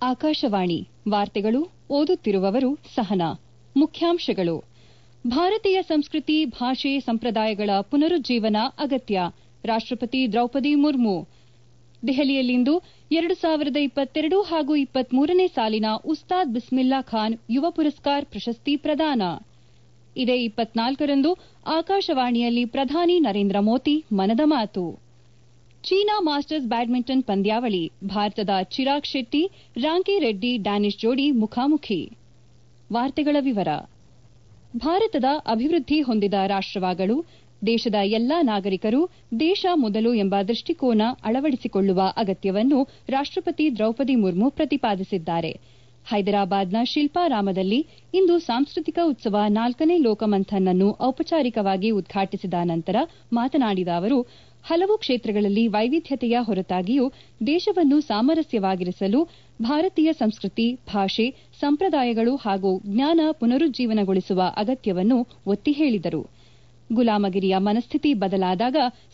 ಆಕಾಶವಾಣಿ ವಾರ್ತೆಗಳು ಓದುತ್ತಿರುವವರು ಸಹನಾ ಮುಖ್ಯಾಂಶಗಳು ಭಾರತೀಯ ಸಂಸ್ಕೃತಿ ಭಾಷೆ ಸಂಪ್ರದಾಯಗಳ ಪುನರುಜ್ಜೀವನ ಅಗತ್ಯ ರಾಷ್ಟಪತಿ ದ್ರೌಪದಿ ಮುರ್ಮು ದೆಹಲಿಯಲ್ಲಿಂದು ಎರಡು ಸಾವಿರದ ಇಪ್ಪತ್ತೆರಡು ಹಾಗೂ ಇಪ್ಪತ್ಮೂರನೇ ಸಾಲಿನ ಉಸ್ತಾದ್ ಬಿಸ್ಮಿಲ್ಲಾ ಖಾನ್ ಯುವ ಪುರಸ್ಕಾರ್ ಪ್ರಶಸ್ತಿ ಪ್ರದಾನ ಇದೇ ಇಪ್ಪತ್ನಾಲ್ಕರಂದು ಆಕಾಶವಾಣಿಯಲ್ಲಿ ಪ್ರಧಾನಿ ನರೇಂದ್ರ ಮೋದಿ ಮನದ ಮಾತು ಚೀನಾ ಮಾಸ್ಟರ್ಸ್ ಬ್ಯಾಡ್ಮಿಂಟನ್ ಪಂದ್ಯಾವಳಿ ಭಾರತದ ಚಿರಾಗ್ ಶೆಟ್ಟಿ ರಾಂಕಿ ರೆಡ್ಡಿ ಡ್ಯಾನಿಶ್ ಜೋಡಿ ಮುಖಾಮುಖಿ ವಾರ್ತೆಗಳ ವಿವರ ಭಾರತದ ಅಭಿವೃದ್ಧಿ ಹೊಂದಿದ ರಾಷ್ಟವಾಗಲು ದೇಶದ ಎಲ್ಲಾ ನಾಗರಿಕರು ದೇಶ ಮೊದಲು ಎಂಬ ದೃಷ್ಟಿಕೋನ ಅಳವಡಿಸಿಕೊಳ್ಳುವ ಅಗತ್ಯವನ್ನು ರಾಷ್ಟಪತಿ ದ್ರೌಪದಿ ಮುರ್ಮು ಪ್ರತಿಪಾದಿಸಿದ್ದಾರೆ ಹೈದರಾಬಾದ್ನ ಶಿಲ್ಪಾರಾಮದಲ್ಲಿ ಇಂದು ಸಾಂಸ್ಕೃತಿಕ ಉತ್ಸವ ನಾಲ್ಕನೇ ಲೋಕಮಂಥನ್ ಅನ್ನು ಔಪಚಾರಿಕವಾಗಿ ಉದ್ಘಾಟಿಸಿದ ನಂತರ ಮಾತನಾಡಿದ ಅವರು ಹಲವು ಕ್ಷೇತ್ರಗಳಲ್ಲಿ ವೈವಿಧ್ಯತೆಯ ಹೊರತಾಗಿಯೂ ದೇಶವನ್ನು ಸಾಮರಸ್ಯವಾಗಿರಿಸಲು ಭಾರತೀಯ ಸಂಸ್ಕೃತಿ ಭಾಷೆ ಸಂಪ್ರದಾಯಗಳು ಹಾಗೂ ಜ್ಞಾನ ಪುನರುಜ್ಜೀವನಗೊಳಿಸುವ ಅಗತ್ಯವನ್ನು ಒತ್ತಿ ಹೇಳಿದರು ಗುಲಾಮಗಿರಿಯ ಮನಸ್ಥಿತಿ ಬದಲಾದಾಗ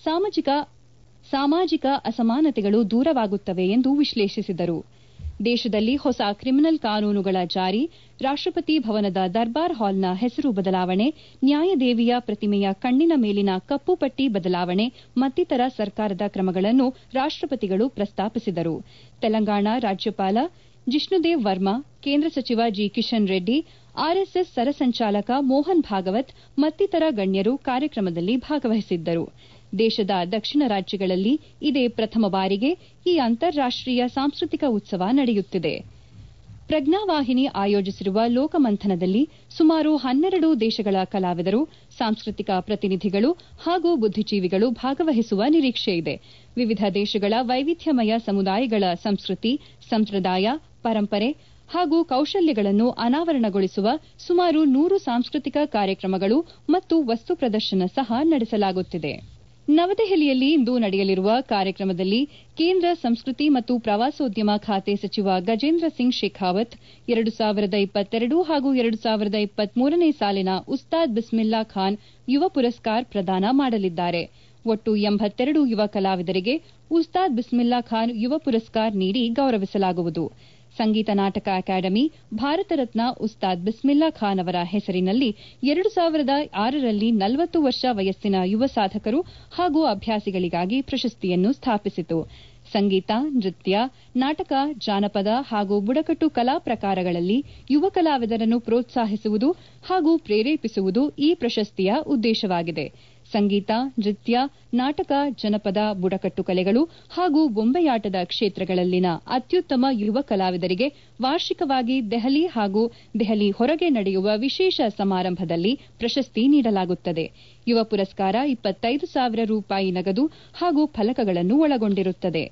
ಸಾಮಾಜಿಕ ಅಸಮಾನತೆಗಳು ದೂರವಾಗುತ್ತವೆ ಎಂದು ವಿಶ್ಲೇಷಿಸಿದರು ದೇಶದಲ್ಲಿ ಹೊಸ ಕ್ರಿಮಿನಲ್ ಕಾನೂನುಗಳ ಜಾರಿ ರಾಷ್ಟಪತಿ ಭವನದ ದರ್ಬಾರ್ ಹಾಲ್ನ ಹೆಸರು ಬದಲಾವಣೆ ನ್ಯಾಯದೇವಿಯ ಪ್ರತಿಮೆಯ ಕಣ್ಣಿನ ಮೇಲಿನ ಕಪ್ಪು ಪಟ್ಟಿ ಬದಲಾವಣೆ ಮತ್ತಿತರ ಸರ್ಕಾರದ ಕ್ರಮಗಳನ್ನು ರಾಷ್ಟಪತಿಗಳು ಪ್ರಸ್ತಾಪಿಸಿದರು ತೆಲಂಗಾಣ ರಾಜ್ಯಪಾಲ ಜಿಷ್ಣುದೇವ್ ವರ್ಮಾ ಕೇಂದ್ರ ಸಚಿವ ಜಿ ಕಿಶನ್ ರೆಡ್ಡಿ ಆರ್ಎಸ್ಎಸ್ ಸರಸಂಚಾಲಕ ಮೋಹನ್ ಭಾಗವತ್ ಮತ್ತಿತರ ಗಣ್ಯರು ಕಾರ್ಯಕ್ರಮದಲ್ಲಿ ಭಾಗವಹಿಸಿದ್ದರು ದೇಶದ ದಕ್ಷಿಣ ರಾಜ್ಯಗಳಲ್ಲಿ ಇದೇ ಪ್ರಥಮ ಬಾರಿಗೆ ಈ ಅಂತಾರಾಷ್ಟೀಯ ಸಾಂಸ್ಕೃತಿಕ ಉತ್ಸವ ನಡೆಯುತ್ತಿದೆ ಪ್ರಜ್ಞಾವಾಹಿನಿ ಆಯೋಜಿಸಿರುವ ಲೋಕಮಂಥನದಲ್ಲಿ ಸುಮಾರು ಹನ್ನೆರಡು ದೇಶಗಳ ಕಲಾವಿದರು ಸಾಂಸ್ಕೃತಿಕ ಪ್ರತಿನಿಧಿಗಳು ಹಾಗೂ ಬುದ್ದಿಜೀವಿಗಳು ಭಾಗವಹಿಸುವ ನಿರೀಕ್ಷೆಯಿದೆ ವಿವಿಧ ದೇಶಗಳ ವೈವಿಧ್ಯಮಯ ಸಮುದಾಯಗಳ ಸಂಸ್ಕೃತಿ ಸಂಪ್ರದಾಯ ಪರಂಪರೆ ಹಾಗೂ ಕೌಶಲ್ಯಗಳನ್ನು ಅನಾವರಣಗೊಳಿಸುವ ಸುಮಾರು ನೂರು ಸಾಂಸ್ಕೃತಿಕ ಕಾರ್ಯಕ್ರಮಗಳು ಮತ್ತು ವಸ್ತು ಪ್ರದರ್ಶನ ಸಹ ನಡೆಸಲಾಗುತ್ತಿದೆ ನವದೆಹಲಿಯಲ್ಲಿ ಇಂದು ನಡೆಯಲಿರುವ ಕಾರ್ಯಕ್ರಮದಲ್ಲಿ ಕೇಂದ್ರ ಸಂಸ್ಕೃತಿ ಮತ್ತು ಪ್ರವಾಸೋದ್ಯಮ ಖಾತೆ ಸಚಿವ ಗಜೇಂದ್ರ ಸಿಂಗ್ ಶೇಖಾವತ್ ಎರಡು ಸಾವಿರದ ಇಪ್ಪತ್ತೆರಡು ಹಾಗೂ ಎರಡು ಸಾವಿರದ ಇಪ್ಪತ್ಮೂರನೇ ಸಾಲಿನ ಉಸ್ತಾದ್ ಬಿಸ್ಮಿಲ್ಲಾ ಖಾನ್ ಯುವ ಪುರಸ್ಕಾರ್ ಪ್ರದಾನ ಮಾಡಲಿದ್ದಾರೆ ಒಟ್ಟು ಎಂಬತ್ತೆರಡು ಯುವ ಕಲಾವಿದರಿಗೆ ಉಸ್ತಾದ್ ಬಿಸ್ಮಿಲ್ಲಾ ಖಾನ್ ಯುವ ಪುರಸ್ಕಾರ್ ನೀಡಿ ಗೌರವಿಸಲಾಗುವುದು ಸಂಗೀತ ನಾಟಕ ಅಕಾಡೆಮಿ ಭಾರತ ರತ್ನ ಉಸ್ತಾದ್ ಬಿಸ್ಮಿಲ್ಲಾ ಖಾನ್ ಅವರ ಹೆಸರಿನಲ್ಲಿ ಎರಡು ಸಾವಿರದ ಆರರಲ್ಲಿ ನಲವತ್ತು ವರ್ಷ ವಯಸ್ಸಿನ ಯುವ ಸಾಧಕರು ಹಾಗೂ ಅಭ್ಯಾಸಿಗಳಿಗಾಗಿ ಪ್ರಶಸ್ತಿಯನ್ನು ಸ್ಥಾಪಿಸಿತು ಸಂಗೀತ ನೃತ್ಯ ನಾಟಕ ಜಾನಪದ ಹಾಗೂ ಬುಡಕಟ್ಟು ಕಲಾ ಪ್ರಕಾರಗಳಲ್ಲಿ ಯುವ ಕಲಾವಿದರನ್ನು ಪ್ರೋತ್ಸಾಹಿಸುವುದು ಹಾಗೂ ಪ್ರೇರೇಪಿಸುವುದು ಈ ಪ್ರಶಸ್ತಿಯ ಉದ್ದೇಶವಾಗಿದೆ ಸಂಗೀತ ನೃತ್ಯ ನಾಟಕ ಜನಪದ ಬುಡಕಟ್ಟು ಕಲೆಗಳು ಹಾಗೂ ಬೊಂಬೆಯಾಟದ ಕ್ಷೇತ್ರಗಳಲ್ಲಿನ ಅತ್ಯುತ್ತಮ ಯುವ ಕಲಾವಿದರಿಗೆ ವಾರ್ಷಿಕವಾಗಿ ದೆಹಲಿ ಹಾಗೂ ದೆಹಲಿ ಹೊರಗೆ ನಡೆಯುವ ವಿಶೇಷ ಸಮಾರಂಭದಲ್ಲಿ ಪ್ರಶಸ್ತಿ ನೀಡಲಾಗುತ್ತದೆ ಯುವ ಪುರಸ್ಕಾರ ಇಪ್ಪತ್ತೈದು ಸಾವಿರ ರೂಪಾಯಿ ನಗದು ಹಾಗೂ ಫಲಕಗಳನ್ನು ಒಳಗೊಂಡಿರುತ್ತದೆ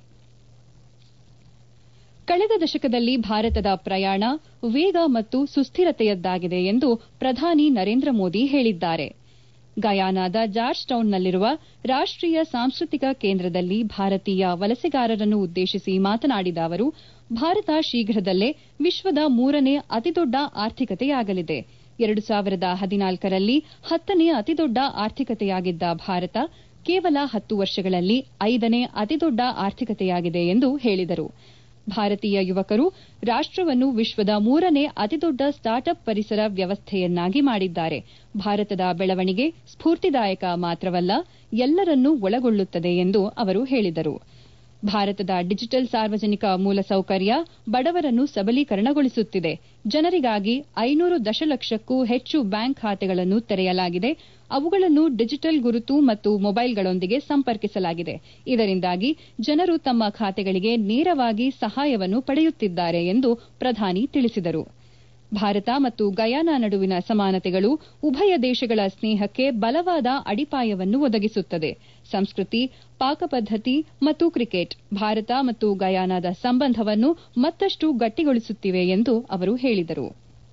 ಕಳೆದ ದಶಕದಲ್ಲಿ ಭಾರತದ ಪ್ರಯಾಣ ವೇಗ ಮತ್ತು ಸುಸ್ಥಿರತೆಯದ್ದಾಗಿದೆ ಎಂದು ಪ್ರಧಾನಿ ನರೇಂದ್ರ ಮೋದಿ ಹೇಳಿದ್ದಾರೆ ಗಯಾನಾದ ಜಾರ್ಜ್ ಟೌನ್ನಲ್ಲಿರುವ ರಾಷ್ಟೀಯ ಸಾಂಸ್ಕೃತಿಕ ಕೇಂದ್ರದಲ್ಲಿ ಭಾರತೀಯ ವಲಸೆಗಾರರನ್ನು ಉದ್ದೇಶಿಸಿ ಮಾತನಾಡಿದ ಅವರು ಭಾರತ ಶೀಘ್ರದಲ್ಲೇ ವಿಶ್ವದ ಮೂರನೇ ಅತಿದೊಡ್ಡ ಆರ್ಥಿಕತೆಯಾಗಲಿದೆ ಎರಡು ಸಾವಿರದ ಹದಿನಾಲ್ಕರಲ್ಲಿ ಹತ್ತನೇ ಅತಿದೊಡ್ಡ ಆರ್ಥಿಕತೆಯಾಗಿದ್ದ ಭಾರತ ಕೇವಲ ಹತ್ತು ವರ್ಷಗಳಲ್ಲಿ ಐದನೇ ಅತಿದೊಡ್ಡ ಆರ್ಥಿಕತೆಯಾಗಿದೆ ಎಂದು ಹೇಳಿದರು ಭಾರತೀಯ ಯುವಕರು ರಾಷ್ಟವನ್ನು ವಿಶ್ವದ ಮೂರನೇ ಅತಿದೊಡ್ಡ ಸ್ಟಾರ್ಟ್ಅಪ್ ಪರಿಸರ ವ್ಯವಸ್ಥೆಯನ್ನಾಗಿ ಮಾಡಿದ್ದಾರೆ ಭಾರತದ ಬೆಳವಣಿಗೆ ಸ್ಫೂರ್ತಿದಾಯಕ ಮಾತ್ರವಲ್ಲ ಎಲ್ಲರನ್ನೂ ಒಳಗೊಳ್ಳುತ್ತದೆ ಎಂದು ಅವರು ಹೇಳಿದರು ಭಾರತದ ಡಿಜಿಟಲ್ ಸಾರ್ವಜನಿಕ ಮೂಲಸೌಕರ್ಯ ಬಡವರನ್ನು ಸಬಲೀಕರಣಗೊಳಿಸುತ್ತಿದೆ ಜನರಿಗಾಗಿ ಐನೂರು ದಶಲಕ್ಷಕ್ಕೂ ಹೆಚ್ಚು ಬ್ಯಾಂಕ್ ಖಾತೆಗಳನ್ನು ತೆರೆಯಲಾಗಿದೆ ಅವುಗಳನ್ನು ಡಿಜಿಟಲ್ ಗುರುತು ಮತ್ತು ಮೊಬೈಲ್ಗಳೊಂದಿಗೆ ಸಂಪರ್ಕಿಸಲಾಗಿದೆ ಇದರಿಂದಾಗಿ ಜನರು ತಮ್ಮ ಖಾತೆಗಳಿಗೆ ನೇರವಾಗಿ ಸಹಾಯವನ್ನು ಪಡೆಯುತ್ತಿದ್ದಾರೆ ಎಂದು ಪ್ರಧಾನಿ ತಿಳಿಸಿದರು ಭಾರತ ಮತ್ತು ಗಯಾನಾ ನಡುವಿನ ಸಮಾನತೆಗಳು ಉಭಯ ದೇಶಗಳ ಸ್ನೇಹಕ್ಕೆ ಬಲವಾದ ಅಡಿಪಾಯವನ್ನು ಒದಗಿಸುತ್ತದೆ ಸಂಸ್ಕೃತಿ ಪಾಕಪದ್ದತಿ ಮತ್ತು ಕ್ರಿಕೆಟ್ ಭಾರತ ಮತ್ತು ಗಯಾನಾದ ಸಂಬಂಧವನ್ನು ಮತ್ತಷ್ಟು ಗಟ್ಟಿಗೊಳಿಸುತ್ತಿವೆ ಎಂದು ಅವರು ಹೇಳಿದರು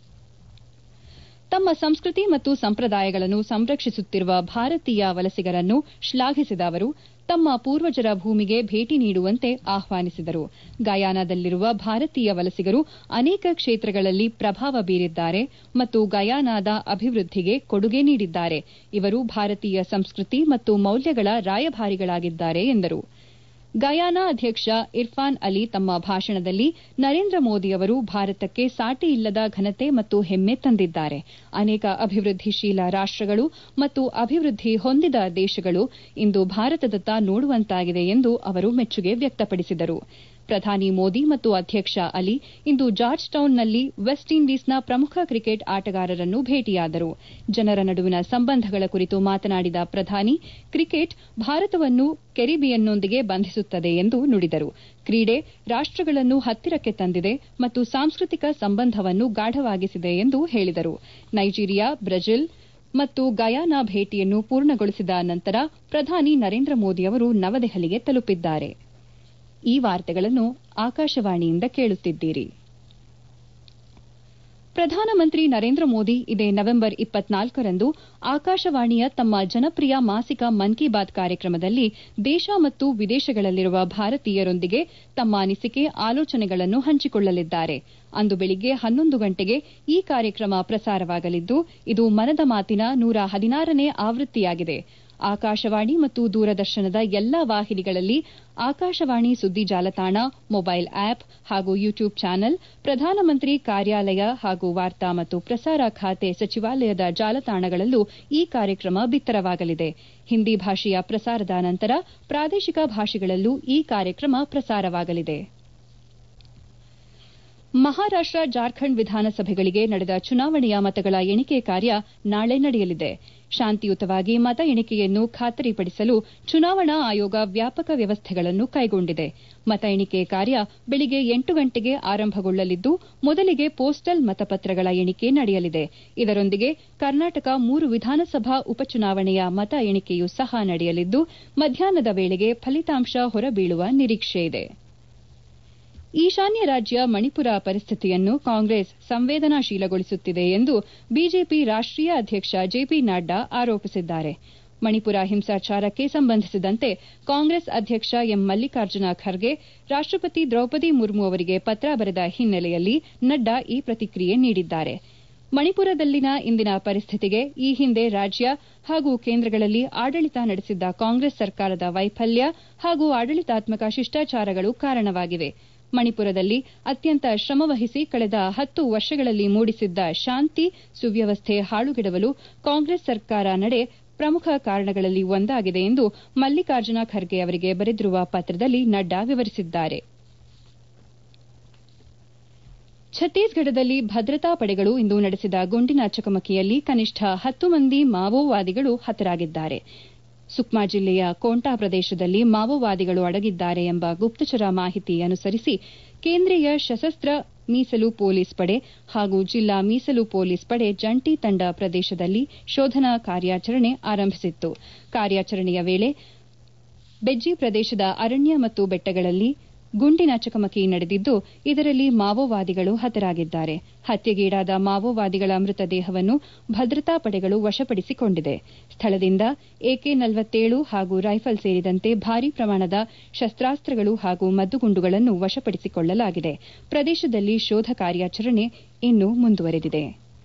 ತಮ್ಮ ಸಂಸ್ಕೃತಿ ಮತ್ತು ಸಂಪ್ರದಾಯಗಳನ್ನು ಸಂರಕ್ಷಿಸುತ್ತಿರುವ ಭಾರತೀಯ ವಲಸಿಗರನ್ನು ಶ್ಲಾಘಿಸಿದ ಅವರು ತಮ್ಮ ಪೂರ್ವಜರ ಭೂಮಿಗೆ ಭೇಟಿ ನೀಡುವಂತೆ ಆಹ್ವಾನಿಸಿದರು ಗಯಾನಾದಲ್ಲಿರುವ ಭಾರತೀಯ ವಲಸಿಗರು ಅನೇಕ ಕ್ಷೇತ್ರಗಳಲ್ಲಿ ಪ್ರಭಾವ ಬೀರಿದ್ದಾರೆ ಮತ್ತು ಗಯಾನಾದ ಅಭಿವೃದ್ಧಿಗೆ ಕೊಡುಗೆ ನೀಡಿದ್ದಾರೆ ಇವರು ಭಾರತೀಯ ಸಂಸ್ಕೃತಿ ಮತ್ತು ಮೌಲ್ಯಗಳ ರಾಯಭಾರಿಗಳಾಗಿದ್ದಾರೆ ಎಂದರು ಗಯಾನಾ ಅಧ್ಯಕ್ಷ ಇರ್ಫಾನ್ ಅಲಿ ತಮ್ಮ ಭಾಷಣದಲ್ಲಿ ನರೇಂದ್ರ ಮೋದಿಯವರು ಭಾರತಕ್ಕೆ ಸಾಟಿ ಇಲ್ಲದ ಘನತೆ ಮತ್ತು ಹೆಮ್ಮೆ ತಂದಿದ್ದಾರೆ ಅನೇಕ ಅಭಿವೃದ್ಧಿಶೀಲ ರಾಷ್ಟಗಳು ಮತ್ತು ಅಭಿವೃದ್ಧಿ ಹೊಂದಿದ ದೇಶಗಳು ಇಂದು ಭಾರತದತ್ತ ನೋಡುವಂತಾಗಿದೆ ಎಂದು ಅವರು ಮೆಚ್ಚುಗೆ ವ್ಯಕ್ತಪಡಿಸಿದರು ಪ್ರಧಾನಿ ಮೋದಿ ಮತ್ತು ಅಧ್ಯಕ್ಷ ಅಲಿ ಇಂದು ಜಾರ್ಜ್ ಟೌನ್ನಲ್ಲಿ ವೆಸ್ಟ್ ಇಂಡೀಸ್ನ ಪ್ರಮುಖ ಕ್ರಿಕೆಟ್ ಆಟಗಾರರನ್ನು ಭೇಟಿಯಾದರು ಜನರ ನಡುವಿನ ಸಂಬಂಧಗಳ ಕುರಿತು ಮಾತನಾಡಿದ ಪ್ರಧಾನಿ ಕ್ರಿಕೆಟ್ ಭಾರತವನ್ನು ಕೆರಿಬಿಯನ್ನೊಂದಿಗೆ ಬಂಧಿಸುತ್ತದೆ ಎಂದು ನುಡಿದರು ಕ್ರೀಡೆ ರಾಷ್ಟಗಳನ್ನು ಹತ್ತಿರಕ್ಕೆ ತಂದಿದೆ ಮತ್ತು ಸಾಂಸ್ಕೃತಿಕ ಸಂಬಂಧವನ್ನು ಗಾಢವಾಗಿಸಿದೆ ಎಂದು ಹೇಳಿದರು ನೈಜೀರಿಯಾ ಬ್ರೆಜಿಲ್ ಮತ್ತು ಗಯಾನಾ ಭೇಟಿಯನ್ನು ಪೂರ್ಣಗೊಳಿಸಿದ ನಂತರ ಪ್ರಧಾನಿ ನರೇಂದ್ರ ಮೋದಿ ಅವರು ನವದೆಹಲಿಗೆ ತಲುಪಿದ್ದಾರೆ ಈ ವಾರ್ತೆಗಳನ್ನು ಆಕಾಶವಾಣಿಯಿಂದ ಕೇಳುತ್ತಿದ್ದೀರಿ ಪ್ರಧಾನಮಂತ್ರಿ ನರೇಂದ್ರ ಮೋದಿ ಇದೇ ನವೆಂಬರ್ ಇಪ್ಪತ್ನಾಲ್ಕರಂದು ಆಕಾಶವಾಣಿಯ ತಮ್ಮ ಜನಪ್ರಿಯ ಮಾಸಿಕ ಮನ್ ಕಿ ಬಾತ್ ಕಾರ್ಯಕ್ರಮದಲ್ಲಿ ದೇಶ ಮತ್ತು ವಿದೇಶಗಳಲ್ಲಿರುವ ಭಾರತೀಯರೊಂದಿಗೆ ತಮ್ಮ ಅನಿಸಿಕೆ ಆಲೋಚನೆಗಳನ್ನು ಹಂಚಿಕೊಳ್ಳಲಿದ್ದಾರೆ ಅಂದು ಬೆಳಿಗ್ಗೆ ಹನ್ನೊಂದು ಗಂಟೆಗೆ ಈ ಕಾರ್ಯಕ್ರಮ ಪ್ರಸಾರವಾಗಲಿದ್ದು ಇದು ಮನದ ಮಾತಿನ ನೂರ ಹದಿನಾರನೇ ಆವೃತ್ತಿಯಾಗಿದೆ ಆಕಾಶವಾಣಿ ಮತ್ತು ದೂರದರ್ಶನದ ಎಲ್ಲಾ ವಾಹಿನಿಗಳಲ್ಲಿ ಆಕಾಶವಾಣಿ ಸುದ್ದಿ ಜಾಲತಾಣ ಮೊಬೈಲ್ ಆಪ್ ಹಾಗೂ ಯೂಟ್ಯೂಬ್ ಚಾನೆಲ್ ಪ್ರಧಾನಮಂತ್ರಿ ಕಾರ್ಯಾಲಯ ಹಾಗೂ ವಾರ್ತಾ ಮತ್ತು ಪ್ರಸಾರ ಖಾತೆ ಸಚಿವಾಲಯದ ಜಾಲತಾಣಗಳಲ್ಲೂ ಈ ಕಾರ್ಯಕ್ರಮ ಬಿತ್ತರವಾಗಲಿದೆ ಹಿಂದಿ ಭಾಷೆಯ ಪ್ರಸಾರದ ನಂತರ ಪ್ರಾದೇಶಿಕ ಭಾಷೆಗಳಲ್ಲೂ ಈ ಕಾರ್ಯಕ್ರಮ ಪ್ರಸಾರವಾಗಲಿದೆ ಮಹಾರಾಷ್ಟ ಜಾರ್ಖಂಡ್ ವಿಧಾನಸಭೆಗಳಿಗೆ ನಡೆದ ಚುನಾವಣೆಯ ಮತಗಳ ಎಣಿಕೆ ಕಾರ್ಯ ನಾಳೆ ನಡೆಯಲಿದೆ ಶಾಂತಿಯುತವಾಗಿ ಮತ ಎಣಿಕೆಯನ್ನು ಖಾತರಿಪಡಿಸಲು ಚುನಾವಣಾ ಆಯೋಗ ವ್ಯಾಪಕ ವ್ಯವಸ್ಥೆಗಳನ್ನು ಕೈಗೊಂಡಿದೆ ಮತ ಎಣಿಕೆ ಕಾರ್ಯ ಬೆಳಿಗ್ಗೆ ಎಂಟು ಗಂಟೆಗೆ ಆರಂಭಗೊಳ್ಳಲಿದ್ದು ಮೊದಲಿಗೆ ಪೋಸ್ಟಲ್ ಮತಪತ್ರಗಳ ಎಣಿಕೆ ನಡೆಯಲಿದೆ ಇದರೊಂದಿಗೆ ಕರ್ನಾಟಕ ಮೂರು ವಿಧಾನಸಭಾ ಉಪಚುನಾವಣೆಯ ಮತ ಎಣಿಕೆಯೂ ಸಹ ನಡೆಯಲಿದ್ದು ಮಧ್ಯಾಹ್ನದ ವೇಳೆಗೆ ಫಲಿತಾಂಶ ಹೊರಬೀಳುವ ನಿರೀಕ್ಷೆಯಿದೆ ಈಶಾನ್ಯ ರಾಜ್ಯ ಮಣಿಪುರ ಪರಿಸ್ಥಿತಿಯನ್ನು ಕಾಂಗ್ರೆಸ್ ಸಂವೇದನಾಶೀಲಗೊಳಿಸುತ್ತಿದೆ ಎಂದು ಬಿಜೆಪಿ ರಾಷ್ಟೀಯ ಅಧ್ಯಕ್ಷ ಜೆಪಿ ನಡ್ಡಾ ಆರೋಪಿಸಿದ್ದಾರೆ ಮಣಿಪುರ ಹಿಂಸಾಚಾರಕ್ಕೆ ಸಂಬಂಧಿಸಿದಂತೆ ಕಾಂಗ್ರೆಸ್ ಅಧ್ಯಕ್ಷ ಎಂ ಮಲ್ಲಿಕಾರ್ಜುನ ಖರ್ಗೆ ರಾಷ್ಟಪತಿ ದ್ರೌಪದಿ ಮುರ್ಮು ಅವರಿಗೆ ಪತ್ರ ಬರೆದ ಹಿನ್ನೆಲೆಯಲ್ಲಿ ನಡ್ಡಾ ಈ ಪ್ರತಿಕ್ರಿಯೆ ನೀಡಿದ್ದಾರೆ ಮಣಿಪುರದಲ್ಲಿನ ಇಂದಿನ ಪರಿಸ್ಥಿತಿಗೆ ಈ ಹಿಂದೆ ರಾಜ್ಯ ಹಾಗೂ ಕೇಂದ್ರಗಳಲ್ಲಿ ಆಡಳಿತ ನಡೆಸಿದ್ದ ಕಾಂಗ್ರೆಸ್ ಸರ್ಕಾರದ ವೈಫಲ್ಯ ಹಾಗೂ ಆಡಳಿತಾತ್ಮಕ ಶಿಷ್ಟಾಚಾರಗಳು ಕಾರಣವಾಗಿವೆ ಮಣಿಪುರದಲ್ಲಿ ಅತ್ಯಂತ ಶ್ರಮವಹಿಸಿ ಕಳೆದ ಹತ್ತು ವರ್ಷಗಳಲ್ಲಿ ಮೂಡಿಸಿದ್ದ ಶಾಂತಿ ಸುವ್ಯವಸ್ಥೆ ಹಾಳುಗೆಡವಲು ಕಾಂಗ್ರೆಸ್ ಸರ್ಕಾರ ನಡೆ ಪ್ರಮುಖ ಕಾರಣಗಳಲ್ಲಿ ಒಂದಾಗಿದೆ ಎಂದು ಮಲ್ಲಿಕಾರ್ಜುನ ಖರ್ಗೆ ಅವರಿಗೆ ಬರೆದಿರುವ ಪತ್ರದಲ್ಲಿ ನಡ್ಡಾ ವಿವರಿಸಿದ್ದಾರೆ ಛತ್ತೀಸ್ಗಢದಲ್ಲಿ ಭದ್ರತಾ ಪಡೆಗಳು ಇಂದು ನಡೆಸಿದ ಗುಂಡಿನ ಚಕಮಕಿಯಲ್ಲಿ ಕನಿಷ್ಠ ಹತ್ತು ಮಂದಿ ಮಾವೋವಾದಿಗಳು ಹತರಾಗಿದ್ದಾರೆ ಸುಕ್ಮಾ ಜಿಲ್ಲೆಯ ಕೋಂಟಾ ಪ್ರದೇಶದಲ್ಲಿ ಮಾವೋವಾದಿಗಳು ಅಡಗಿದ್ದಾರೆ ಎಂಬ ಗುಪ್ತಚರ ಮಾಹಿತಿ ಅನುಸರಿಸಿ ಕೇಂದ್ರೀಯ ಸಶಸ್ತ್ರ ಮೀಸಲು ಪೊಲೀಸ್ ಪಡೆ ಹಾಗೂ ಜಿಲ್ಲಾ ಮೀಸಲು ಪೊಲೀಸ್ ಪಡೆ ಜಂಟಿ ತಂಡ ಪ್ರದೇಶದಲ್ಲಿ ಶೋಧನಾ ಕಾರ್ಯಾಚರಣೆ ಆರಂಭಿಸಿತ್ತು ಕಾರ್ಯಾಚರಣೆಯ ವೇಳೆ ಬೆಜ್ಜಿ ಪ್ರದೇಶದ ಅರಣ್ಯ ಮತ್ತು ಬೆಟ್ಟಗಳಲ್ಲಿ ಗುಂಡಿನ ಚಕಮಕಿ ನಡೆದಿದ್ದು ಇದರಲ್ಲಿ ಮಾವೋವಾದಿಗಳು ಹತರಾಗಿದ್ದಾರೆ ಹತ್ಯೆಗೀಡಾದ ಮಾವೋವಾದಿಗಳ ಮೃತದೇಹವನ್ನು ಭದ್ರತಾ ಪಡೆಗಳು ವಶಪಡಿಸಿಕೊಂಡಿದೆ ಸ್ಥಳದಿಂದ ಎಕೆ ನಲವತ್ತೇಳು ಹಾಗೂ ರೈಫಲ್ ಸೇರಿದಂತೆ ಭಾರೀ ಪ್ರಮಾಣದ ಶಸ್ತ್ರಾಸ್ತ್ರಗಳು ಹಾಗೂ ಮದ್ದುಗುಂಡುಗಳನ್ನು ವಶಪಡಿಸಿಕೊಳ್ಳಲಾಗಿದೆ ಪ್ರದೇಶದಲ್ಲಿ ಶೋಧ ಕಾರ್ಯಾಚರಣೆ ಇನ್ನೂ ಮುಂದುವರೆದಿದೆ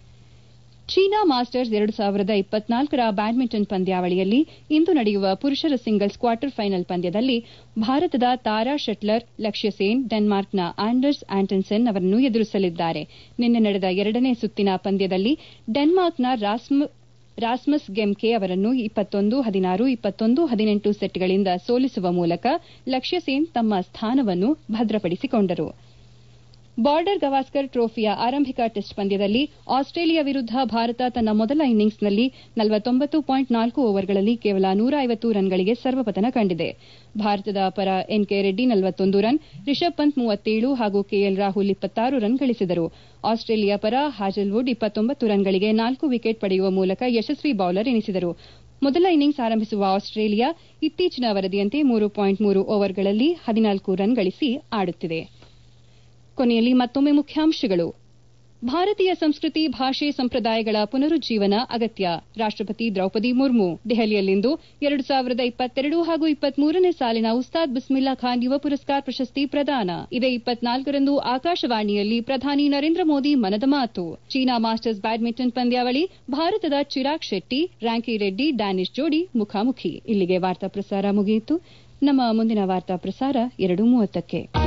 ಚೀನಾ ಮಾಸ್ಟರ್ಸ್ ಎರಡು ಸಾವಿರದ ಇಪ್ಪತ್ನಾಲ್ಕರ ಬ್ಯಾಡ್ಮಿಂಟನ್ ಪಂದ್ಯಾವಳಿಯಲ್ಲಿ ಇಂದು ನಡೆಯುವ ಪುರುಷರ ಸಿಂಗಲ್ಸ್ ಕ್ವಾರ್ಟರ್ ಫೈನಲ್ ಪಂದ್ಯದಲ್ಲಿ ಭಾರತದ ತಾರಾ ಶಟ್ಲರ್ ಲಕ್ಷ್ಯ ಸೇನ್ ಡೆನ್ಮಾರ್ಕ್ನ ಆಂಡರ್ಸ್ ಆಂಟನ್ಸೆನ್ ಅವರನ್ನು ಎದುರಿಸಲಿದ್ದಾರೆ ನಿನ್ನೆ ನಡೆದ ಎರಡನೇ ಸುತ್ತಿನ ಪಂದ್ಯದಲ್ಲಿ ಡೆನ್ಮಾರ್ಕ್ನ ರಾಸ್ಮಸ್ ಗೆಮ್ಕೆ ಅವರನ್ನು ಇಪ್ಪತ್ತೊಂದು ಹದಿನಾರು ಇಪ್ಪತ್ತೊಂದು ಹದಿನೆಂಟು ಸೆಟ್ಗಳಿಂದ ಸೋಲಿಸುವ ಮೂಲಕ ಲಕ್ಷ್ಯ ಸೇನ್ ತಮ್ಮ ಸ್ಥಾನವನ್ನು ಭದ್ರಪಡಿಸಿಕೊಂಡರು ಬಾರ್ಡರ್ ಗವಾಸ್ಕರ್ ಟ್ರೋಫಿಯ ಆರಂಭಿಕ ಟೆಸ್ಟ್ ಪಂದ್ಯದಲ್ಲಿ ಆಸ್ಟ್ರೇಲಿಯಾ ವಿರುದ್ಧ ಭಾರತ ತನ್ನ ಮೊದಲ ಇನ್ನಿಂಗ್ಸ್ನಲ್ಲಿ ನಲವತ್ತೊಂಬತ್ತು ಪಾಯಿಂಟ್ ನಾಲ್ಕು ಓವರ್ಗಳಲ್ಲಿ ಕೇವಲ ನೂರ ಐವತ್ತು ರನ್ಗಳಿಗೆ ಸರ್ವಪತನ ಕಂಡಿದೆ ಭಾರತದ ಪರ ಎನ್ಕೆ ರೆಡ್ಡಿ ನಲವತ್ತೊಂದು ರನ್ ರಿಷಬ್ ಪಂತ್ ಮೂವತ್ತೇಳು ಹಾಗೂ ಕೆಎಲ್ ರಾಹುಲ್ ಇಪ್ಪತ್ತಾರು ರನ್ ಗಳಿಸಿದರು ಆಸ್ಟ್ರೇಲಿಯಾ ಪರ ಹಾಜಲ್ವುಡ್ ಇಪ್ಪತ್ತೊಂಬತ್ತು ರನ್ಗಳಿಗೆ ನಾಲ್ಕು ವಿಕೆಟ್ ಪಡೆಯುವ ಮೂಲಕ ಯಶಸ್ವಿ ಬೌಲರ್ ಎನಿಸಿದರು ಮೊದಲ ಇನ್ನಿಂಗ್ಸ್ ಆರಂಭಿಸುವ ಆಸ್ಟ್ರೇಲಿಯಾ ಇತ್ತೀಚಿನ ವರದಿಯಂತೆ ಮೂರು ಪಾಯಿಂಟ್ ಮೂರು ಓವರ್ಗಳಲ್ಲಿ ಹದಿನಾಲ್ಕು ರನ್ ಗಳಿಸಿ ಆಡುತ್ತಿದೆ ಕೊನೆಯಲ್ಲಿ ಮತ್ತೊಮ್ಮೆ ಮುಖ್ಯಾಂಶಗಳು ಭಾರತೀಯ ಸಂಸ್ಕೃತಿ ಭಾಷೆ ಸಂಪ್ರದಾಯಗಳ ಪುನರುಜ್ಜೀವನ ಅಗತ್ಯ ರಾಷ್ಟಪತಿ ದ್ರೌಪದಿ ಮುರ್ಮು ದೆಹಲಿಯಲ್ಲಿಂದು ಎರಡು ಸಾವಿರದ ಇಪ್ಪತ್ತೆರಡು ಹಾಗೂ ಇಪ್ಪತ್ಮೂರನೇ ಸಾಲಿನ ಉಸ್ತಾದ್ ಬಿಸ್ಮಿಲ್ಲಾ ಖಾನ್ ಯುವ ಪುರಸ್ಕಾರ್ ಪ್ರಶಸ್ತಿ ಪ್ರದಾನ ಇದೇ ಇಪ್ಪತ್ನಾಲ್ಕರಂದು ಆಕಾಶವಾಣಿಯಲ್ಲಿ ಪ್ರಧಾನಿ ನರೇಂದ್ರ ಮೋದಿ ಮನದ ಮಾತು ಚೀನಾ ಮಾಸ್ಟರ್ಸ್ ಬ್ಯಾಡ್ಮಿಂಟನ್ ಪಂದ್ಯಾವಳಿ ಭಾರತದ ಚಿರಾಗ್ ಶೆಟ್ಟಿ ರ್ಯಾಂಕಿ ರೆಡ್ಡಿ ಡ್ಯಾನಿಶ್ ಜೋಡಿ ಮುಖಾಮುಖಿ ಇಲ್ಲಿಗೆ ವಾರ್ತಾ ಪ್ರಸಾರ ಮುಗಿಯಿತು ನಮ್ಮ ಮುಂದಿನ ವಾರ್ತಾ ಪ್ರಸಾರ ಎರಡು ಮೂವತ್ತಕ್ಕೆ